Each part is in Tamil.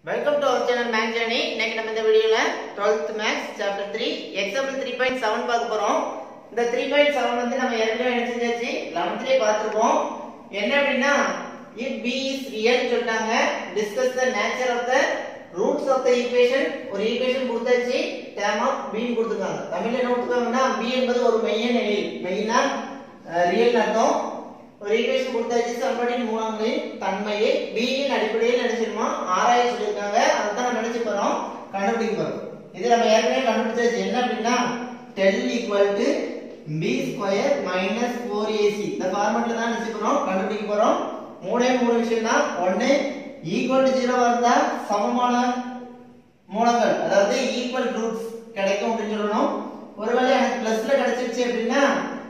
welcome to our channel Max journey இன்னைக்கு நம்ம இந்த வீடியோல 12th மேக்ஸ் சாப்டர் 3 எக்ஸாம்பிள் 3.7 பார்க்க போறோம் இந்த 3.7 வந்து நம்ம ஏற்கனவே என்ன செஞ்சாச்சு 11th பார்த்திருப்போம் என்ன அப்படின்னா if b is real சொல்லிட்டாங்க discuss the nature of the roots of the equation ஒரு ஈக்குவேஷன் கொடுத்தாச்சு term of b ன்னு கொடுத்துருக்காங்க தமிழ்ல என்ன கொடுத்துருக்காங்கன்னா b என்பது ஒரு மெய்யெண் எண்ணில் மெய்னா ரியல் அர்த்தம் ஒரு ஈக்குவேஷன் கொடுத்தாச்சு சமன்பாட்டின் மூலங்களின் தன்மையை b இன் அடிப்படையில் நினைச்சிருமா ஆராய சொல்லியிருக்காங்க அதான் நம்ம நினைச்சு போறோம் கண்டுபிடிக்க போறோம் இது நம்ம ஏற்கனவே கண்டுபிடிச்சாச்சு என்ன அப்படின்னா 10 equal to b square minus four AC இந்த ஃபார்மேட்ல தான் நினைச்சு போறோம் கண்டுபிடிக்க போறோம் மூணே மூணு விஷயம் தான் ஒன்னு ஈக்குவல் டு ஜீரோ இருந்தா சமமான மூலங்கள் அதாவது ஈக்குவல் ரூட்ஸ் கிடைக்கும் அப்படின்னு சொல்லணும் ஒருவேளை எனக்கு பிளஸ்ல கிடைச்சிருச்சு அப்படின்னா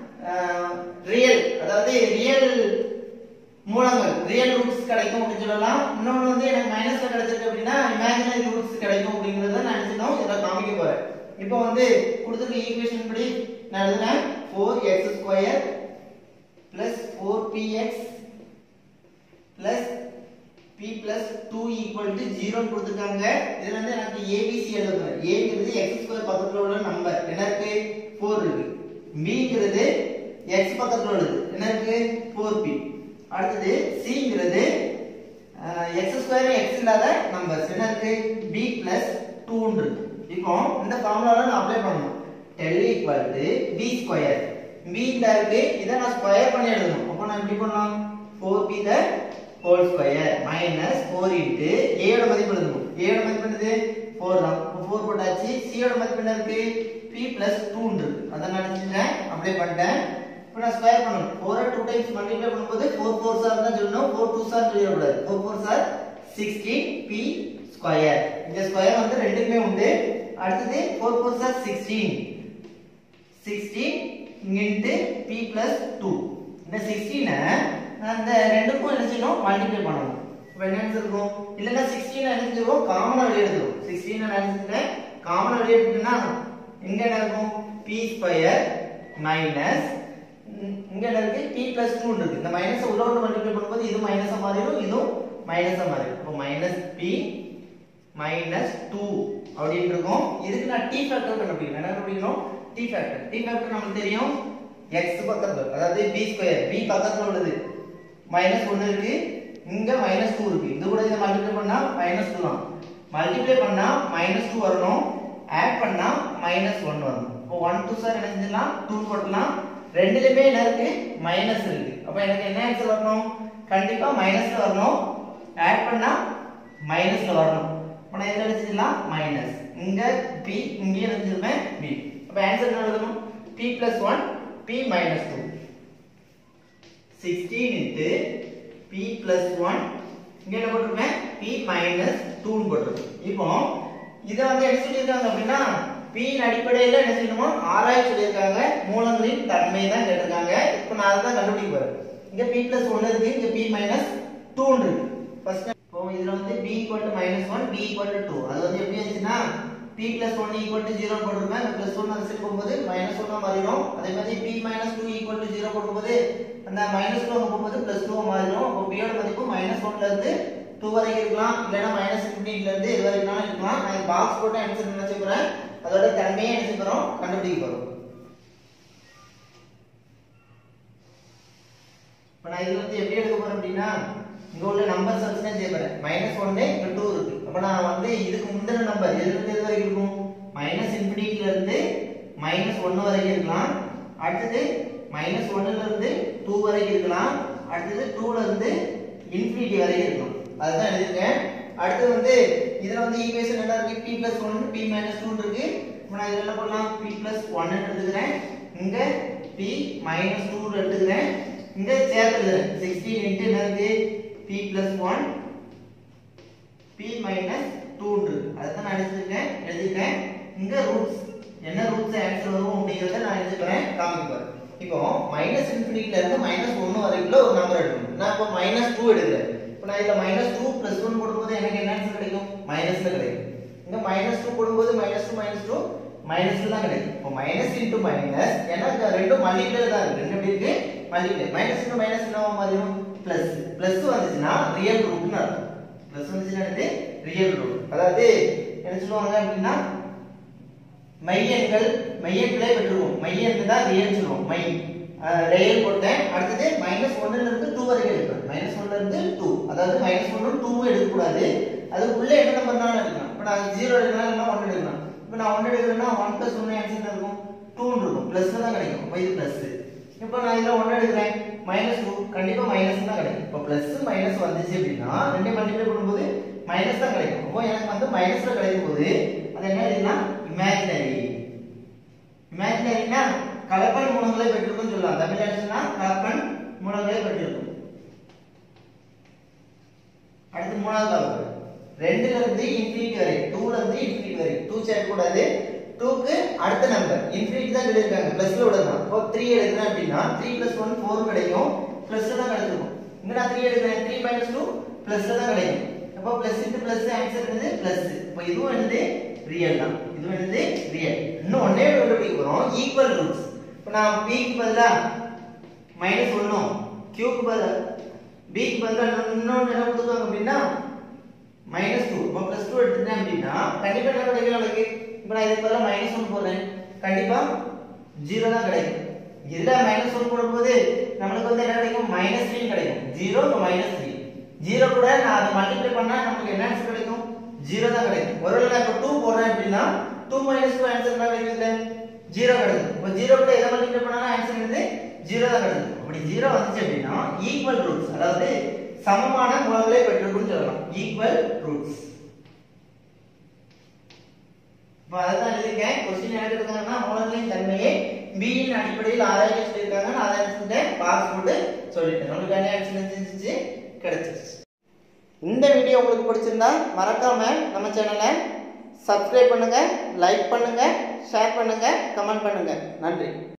ரியல் அதாவது ரியல் மூலங்கள் ரியல் ரூட்ஸ் கிடைக்கும் அப்படின்னு சொல்லலாம் இன்னொன்று வந்து எனக்கு மைனஸ்ல கிடைச்சிருக்கு அப்படின்னா இமேஜினரி ரூட்ஸ் கிடைக்கும் அப்படிங்கறத நான் நினைச்சிடும் இதை காமிக்க போறேன் இப்போ வந்து கொடுத்துருக்க ஈக்குவேஷன் படி நான் எழுதுறேன் four x square plus four p x plus p plus two equal to ஜீரோன்னு கொடுத்துருக்காங்க இதுல இருந்து எனக்கு ஏபிசி எழுதுறேன் ஏங்கிறது எக்ஸ் ஸ்கொயர் பக்கத்துல உள்ள நம்பர் என்ன இருக்கு ஃபோர் இருக்கு பிங்கிறது எக்ஸ் பக்கத்துல உள்ளது என்ன இருக்கு ஃபோர் பி அடுத்தது சிங்கிறது எக்ஸ் ஸ்கொயர் எக்ஸ் இல்லாத நம்பர்ஸ் என்ன இருக்கு பி பிளஸ் டூன்னு இருக்கு இப்போ இந்த ஃபார்முலால நான் அப்ளை பண்ணணும் del equal to p square p இந்த இருக்கு இதை நான் ஸ்கொயர் பண்ணி எழுதணும் அப்போ நான் எப்படி பண்ணலாம் four p the whole square minus four into ஏயோட மதிப்பு எழுதணும் ஏயோட மதிப்பு என்னது ஃபோர் தான் இப்போ ஃபோர் போட்டாச்சு சியோட மதிப்பு என்ன இருக்கு பி பிளஸ் டூன்னு இருக்கு அதை நான் நினைச்சிட்டேன் அப்ளை பண்ணிட்டேன் இப்போ நான் ஸ்கொயர் பண்ணணும் ஃபோரை டூ டைம்ஸ் மல்டிப்ளை பண்ணும்போது ஃபோர் ஃபோர் சார் தான் சொல்லணும் ஃபோர் டூ சார் சொல்லிடக்கூடாது four four are sixteen p square இந்த ஸ்கொயர் வந்து ரெண்டுக்குமே உண்டு அடுத்தது four four are sixteen sixteen into p plus two இந்த சிக்ஸ்டீனை அந்த ரெண்டுக்கும் என்ன செய்யணும் மல்டிப்ளை பண்ணணும் இப்போ என்ன ஆன்சர் இருக்கும் இல்லைன்னா சிக்ஸ்டீன் என்ன செஞ்சிருவோம் காமனாக வெளியே எடுத்துரும் சிக்ஸ்டீன் என்ன செஞ்சுட்டேன் காமனாக வெளியே எடுத்துட்டேன்னா இங்க என்ன இருக்கும் பி ஸ்கொயர் மைனஸ் இங்க என்ன இருக்கு பி பிளஸ் டூ இருக்கு இந்த மைனஸ் உள்ள ஒன்று மல்டிப்ளை பண்ணும்போது இது மைனஸா மாறிடும் இதுவும் மைனஸா மாறிடும் இப்போ மைனஸ் பி மைனஸ் டூ அப்படின்னு இருக்கும் இதுக்கு நான் டி ஃபேக்டர் கண்டுபிடிக்கணும் என்ன கண்டுபிடிக்கணும் டி ஃபேக்டர் டி ஃபேக்டர் நமக்கு தெரியும் எக்ஸ் பக்கத்துல அதாவது பி ஸ்கொயர் பி பக்கத்துல உள்ளது மைனஸ் ஒன்று இருக்கு இங்க மைனஸ் டூ இருக்கு இது கூட இதை மல்டிப்ளை பண்ணா மைனஸ் டூ தான் மல்டிப்ளை பண்ணா மைனஸ் டூ வரணும் ஆட் பண்ணா மைனஸ் ஒன் வரணும் இப்போ ஒன் டூ சார் என்ன செஞ்சிடலாம் டூ போட்டலாம் ரெண்டுலயுமே என்ன இருக்கு மைனஸ் இருக்கு அப்ப எனக்கு என்ன ஆன்சர் வரணும் கண்டிப்பா மைனஸ்ல வரணும் ஆட் பண்ணா மைனஸ்ல வரணும் அப்ப நான் என்ன செஞ்சிடலாம் மைனஸ் இங்க பி இங்கே எழுதிருப்பேன் பி அப்ப ஆன்சர் என்ன எழுதணும் p plus 1 p minus 2 16 into p plus 1 இங்க என்ன போட்டிருப்பேன் p minus 2 ன்னு போட்டிருக்கேன் இப்போ இதை வந்து என்ன சொல்லியிருக்காங்க அப்படின்னா p இன் அடிப்படையில் என்ன செய்யணுமோ ஆராய சொல்லியிருக்காங்க மூலங்களின் தன்மை தான் கேட்டிருக்காங்க இப்போ நான் அதை தான் கண்டுபிடிக்க போறேன் இங்க p plus 1 இருக்கு இங்க p minus 2 ன்னு இருக்கு ஃபர்ஸ்ட் இப்போ இதுல வந்து b equal to minus 1 b equal to 2 அது வந்து எப்படி இருந்துச்சுன்னா p plus 1 equal to 0 போட்டிருப்பேன் இந்த plus 1 அந்த சைடு போகும்போது minus 1 மாறிடும் அதே மாதிரி p minus 2 equal to 0 போடும்போது அந்த minus 2 அங்க போகும்போது plus 2 மாறிடும் அப்போ p யோட மதிப்பு minus 1 ல இருந்து 2 வரைக்கும் இருக்கலாம் இல்லனா minus infinity ல இருந்து இது வரைக்கும் இருக்கலாம் நான் பாக்ஸ் போட்டு ஆன்சர் என்ன செய்ய போறேன் அதோட தன்மையை என்ன செய்ய போறோம் கண்டுபிடிக்க போறோம் இப்போ நான் இதுல வந்து எப்படி எடுக்க போறேன் அப்படின்னா இங்க உள்ள நம்பர்ஸ் வச்சு தான் செய்ய போறேன் மைனஸ் ஒன்னு இங்க டூ இருக்கு அப்ப நான் வந்து இதுக்கு முந்தின நம்பர் எதுல இருந்து எது வரைக்கும் இருக்கும் மைனஸ் இன்ஃபினிட்டில இருந்து மைனஸ் ஒன்னு வரைக்கும் இருக்கலாம் அடுத்தது மைனஸ் ஒன்னுல இருந்து டூ வரைக்கும் இருக்கலாம் அடுத்தது டூல இருந்து இன்ஃபினிட்டி வரைக்கும் இருக்கலாம் அதுதான் எழுதிருக்கேன் அடுத்து வந்து இதுல வந்து ஈக்குவேஷன் என்ன இருக்கு p plus 1 p minus 2 இருக்கு இப்போ நான் இதுல என்ன பண்ணலாம் p plus 1 ன்னு எடுத்துக்கிறேன் இங்க p minus 2 ன்னு எடுத்துக்கிறேன் இங்க சேர்த்து எழுதுறேன் 16 இன்டு என்ன இருக்கு p plus 1 p minus 2 இருக்கு அதான் நான் எழுதிருக்கேன் எழுதிட்டேன் இங்க ரூட்ஸ் என்ன ரூட்ஸ் ஆன்சர் வரும் அப்படிங்கறத நான் எழுதிக்கிறேன் காமிக்கிறேன் இப்போ மைனஸ் இன்ஃபினிட்டில இருந்து மைனஸ் ஒன்னு வரைக்கும் ஒரு நம்பர் எடுக்கணும் நான் இப்போ மைனஸ் டூ எடுக்கிறேன் இப்போ நான் இதுல மைனஸ் டூ பிளஸ் ஒன் போடும்போது எனக்கு என்ன ஆன்சர் கிடைக்கும் மைனஸ்ல கிடைக்கும் இங்க மைனஸ் டூ போடும்போது மைனஸ் டூ மைனஸ் டூ மைனஸ்ல தான் கிடைக்கும் இப்போ மைனஸ் இன்டூ மைனஸ் ஏன்னா இந்த ரெண்டும் மல்டிப்ளை தான் இருக்கு ரெண்டு எப்படி இருக்கு மல்டிப்ளை மைனஸ் இன்டூ மைனஸ் என்னவா மாறிடும் பிளஸ் பிளஸ் வந்துச்சுன்னா ரியல் ரூட்னு அர்த்தம் பிளஸ் வந்துச்சுன்னா ரியல் ரூட் அதாவது என்ன சொல்லுவாங்க அப்படின்னா மையங்கள் மையங்களே பெற்றுருவோம் மையங்கள் தான் ரியல் சொல்லுவோம் மை ரியல் போட்டேன் அடுத்தது மைனஸ் ஒன்னுல இருந்து டூ வரைக்கும் எடுப்பேன் மைனஸ் ஒன்ல இருந்து டூ அதாவது மைனஸ் ஒன்னு டூவும் எடுக்கக்கூடாது அதுக்குள்ள என்ன நம்பர்னாலும் எடுக்கலாம் இப்போ நான் ஜீரோ எடுக்கலாம் இல்லைன்னா ஒன் எடுக்கலாம் இப்போ நான் ஒன் எடுக்கிறேன்னா ஒன் பிளஸ் ஒன்று ஆன்சர் இருக்கும் டூன்னு இருக்கும் ப்ளஸ் தான் கிடைக்கும் இப்போ இது ப்ளஸ் இப்போ நான் இதில் ஒன்று எடுக்கிறேன் மைனஸ் டூ கண்டிப்பாக மைனஸ் தான் கிடைக்கும் இப்போ ப்ளஸ் மைனஸ் வந்துச்சு அப்படின்னா ரெண்டே மல்டிப்ளை பண்ணும்போது மைனஸ் தான் கிடைக்கும் அப்போ எனக்கு வந்து மைனஸ்ல கிடைக்கும் போது அது என்ன எழுதினா இமேஜினரி இமேஜினரினா கலப்பன் மூலங்களை பெற்றிருக்கும் சொல்லலாம் தமிழ் அடிச்சுன்னா கலப்பன் மூலங்களை பெற்றிருக்கும் அடுத்து மூணாவது கலப்பு ரெண்டுல இருந்து இன்ஃபினிட்டி வரை டூல இருந்து இன்ஃபினிட்டி வரை டூ சேர்க்க கூடாது டூக்கு அடுத்த நம்பர் இன்ஃபினிட்டி தான் சொல்லியிருக்காங்க பிளஸ்ல விடலாம் இப்போ த்ரீ எடுக்கிறேன் அப்படின்னா த்ரீ பிளஸ் ஒன் ஃபோர் கிடைக்கும் பிளஸ்ல தான் கிடைச்சிருக்கும் இங்க நான் த்ரீ எடுக்கிறேன் த்ரீ மைனஸ் டூ பிளஸ்ல தான் கிடைக்கும் அப்போ பிளஸ் இன்ட்டு பிளஸ் ஆன்சர் வந்து பிளஸ் இப்போ இதுவும் வந்து ரியல் தான் இதுவும் வந்து ரியல் இன்னும் ஒன்னே கண்டுபிடிக்க போறோம் ஈக்குவல் ரூட்ஸ் இப்போ நான் பிக்கு பதிலா மைனஸ் ஒன்னும் கியூக்கு பதிலா பிக்கு பதிலா இன்னொன்று என்ன கொடுத்துருக்காங்க அப்படின்னா மைனஸ் டூ இப்போ ப்ளஸ் டூ எடுத்துட்டேன் அப்படின்னா கண்டிப்பா என்ன கிடைக்கும் நம்மளுக்கு இப்போ நான் இதுக்கு பதிலாக மைனஸ் ஒன் போடுறேன் கண்டிப்பா ஜீரோ தான் கிடைக்கும் இதுல மைனஸ் ஒன் போடும்போது நம்மளுக்கு வந்து என்ன கிடைக்கும் மைனஸ் த்ரீ கிடைக்கும் ஜீரோ மைனஸ் த்ரீ ஜீரோ கூட நான் அதை மல்டிப்ளை பண்ணா நமக்கு என்ன ஆன்சர் கிடைக்கும் ஜீரோ தான் கிடைக்கும் ஒருவேளை நான் இப்போ டூ போடுறேன் அப்படின்னா டூ மைனஸ் டூ ஆன்சர் என்ன கிடைக்குது ஜீரோ கிடைக்கும் இப்போ ஜீரோ கூட எதை மல்டிப்ளை பண்ணாலும் ஆன்சர் வந்து ஜீரோ தான் கிடைக்கும் அப்படி ஜீரோ வந்துச்சு அப்படின்னா ஈக்குவல் ரூட்ஸ் அதாவது சமமான மூலங்களை பெற்றிருக்கும்னு சொல்லலாம் ஈக்குவல் ரூட்ஸ் இப்போ அதான் எழுதியிருக்கேன் கொஸ்டின் என்ன இருக்காங்கன்னா மூலங்களின் தன்மையை b இன் அடிப்படையில் ஆராய்ச்சி சொல்லியிருக்காங்க நான் அதை செஞ்சேன் பாஸ் போட்டு சொல்லிட்டேன் உங்களுக்கு என்ன ஆன்சர் செஞ்சுச்சு கிடைச்சிருச்சு இந்த வீடியோ உங்களுக்கு பிடிச்சிருந்தா மறக்காம நம்ம சேனலை சப்ஸ்கிரைப் பண்ணுங்க லைக் பண்ணுங்க ஷேர் பண்ணுங்க கமெண்ட் பண்ணுங்க நன்றி